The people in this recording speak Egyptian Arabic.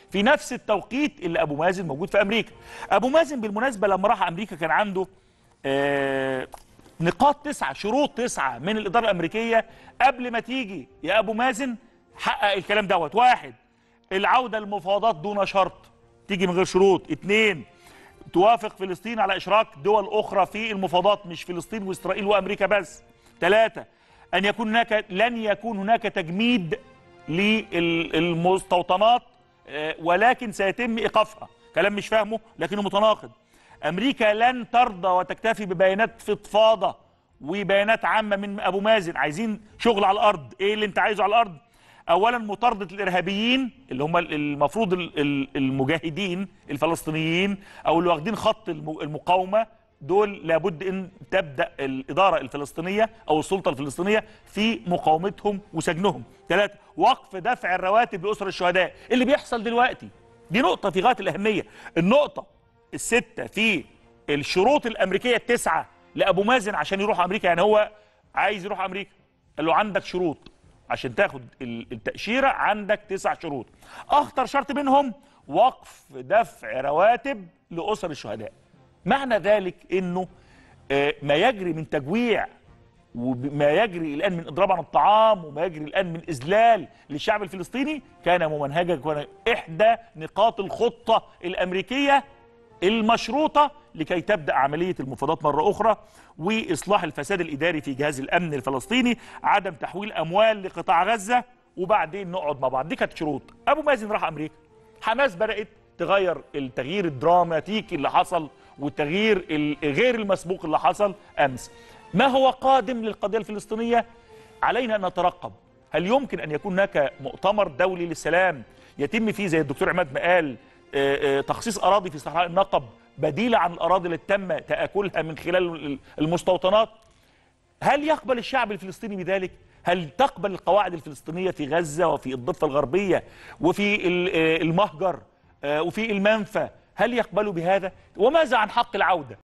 في نفس التوقيت اللي ابو مازن موجود في امريكا ابو مازن بالمناسبه لما راح امريكا كان عنده آه نقاط تسعه شروط تسعه من الاداره الامريكيه قبل ما تيجي يا ابو مازن حقق الكلام دوت واحد العوده للمفاوضات دون شرط تيجي من غير شروط اثنين توافق فلسطين على اشراك دول اخرى في المفاوضات مش فلسطين واسرائيل وامريكا بس ثلاثه ان يكون هناك لن يكون هناك تجميد للمستوطنات آه، ولكن سيتم ايقافها كلام مش فاهمه لكنه متناقض امريكا لن ترضى وتكتفي ببيانات فضفاضه وبيانات عامه من ابو مازن عايزين شغل على الارض ايه اللي انت عايزه على الارض اولا مطارده الارهابيين اللي هم المفروض ال- ال- المجاهدين الفلسطينيين او اللي واخدين خط الم- المقاومه دول لابد ان تبدا الاداره الفلسطينيه او السلطه الفلسطينيه في مقاومتهم وسجنهم ثلاثه وقف دفع الرواتب لاسر الشهداء اللي بيحصل دلوقتي دي نقطه في غايه الاهميه النقطه السته في الشروط الامريكيه التسعه لابو مازن عشان يروح امريكا يعني هو عايز يروح امريكا قال له عندك شروط عشان تاخد ال- التاشيره عندك تسع شروط اخطر شرط منهم وقف دفع رواتب لاسر الشهداء معنى ذلك انه آه، ما يجري من تجويع وما يجري الان من اضراب عن الطعام وما يجري الان من اذلال للشعب الفلسطيني كان ممنهجا كان احدى نقاط الخطه الامريكيه المشروطه لكي تبدا عمليه المفاوضات مره اخرى واصلاح الفساد الاداري في جهاز الامن الفلسطيني عدم تحويل اموال لقطاع غزه وبعدين نقعد مع بعض دي كانت شروط ابو مازن راح امريكا حماس بدات تغير التغيير الدراماتيكي اللي حصل والتغيير ال- غير المسبوق اللي حصل امس ما هو قادم للقضيه الفلسطينيه علينا ان نترقب هل يمكن ان يكون هناك مؤتمر دولي للسلام يتم فيه زي الدكتور عماد ما قال آه، آه، تخصيص اراضي في صحراء النقب بديله عن الاراضي اللي تم تاكلها من خلال المستوطنات هل يقبل الشعب الفلسطيني بذلك؟ هل تقبل القواعد الفلسطينية في غزة وفي الضفة الغربية وفي ال- آه، المهجر آه، وفي المنفى هل يقبلوا بهذا؟ وماذا عن حق العودة؟